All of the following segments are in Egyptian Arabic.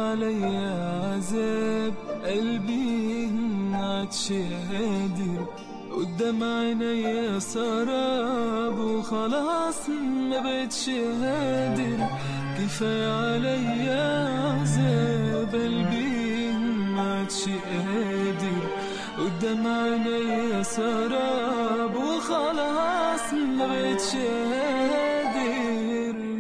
عليا عذاب قلبي عادش قادر قدام عينيا سراب وخلاص ما بقتش قادر كفاية عليا عذاب قلبي عادش قادر قدام عينيا سراب وخلاص ما بقتش قادر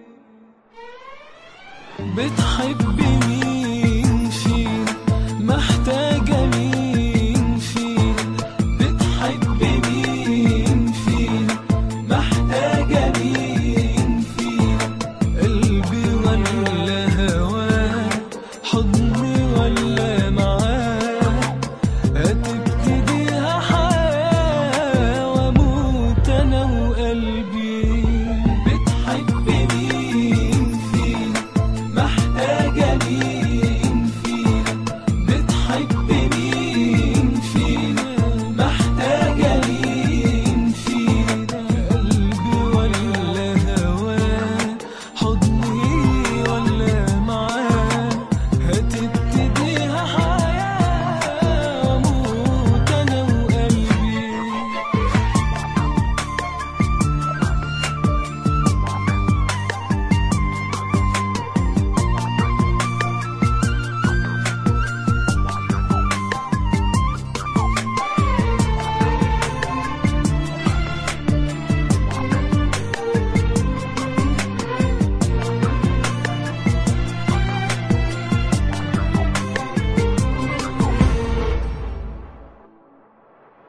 بتحبي مين فينا محتاجة مين فينا بتحبي مين فينا محتاجة مين فينا قلبي ولا هواه حضني ولا معاه هتبتديها حياة واموت انا وقلبي بتحبي مين فينا محتاجة مين فينا بتحبي مين فينا محتاجة مين فينا قلبي ولا هواه حضني ولا معاه هتبتديها حياة واموت انا وقلبي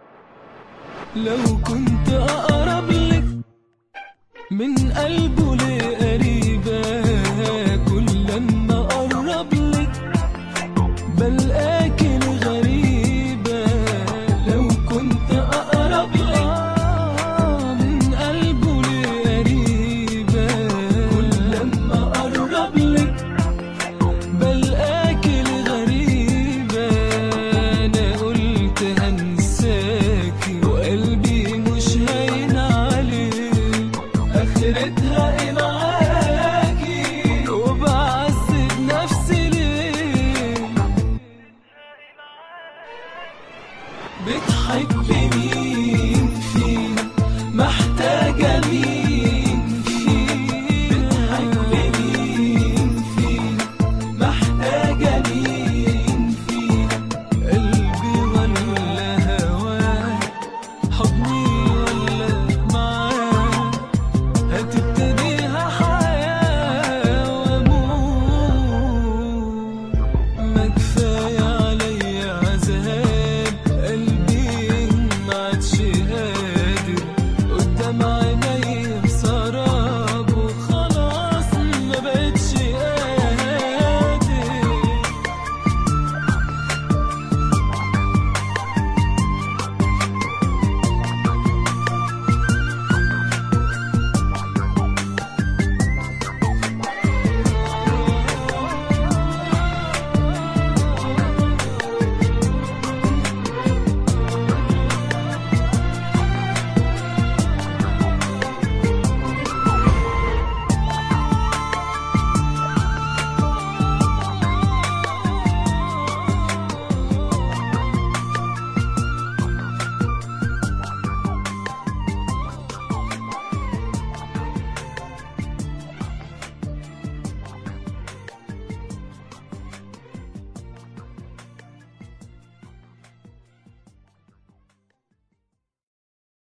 لو كنت أقرب لك من قلبه ليه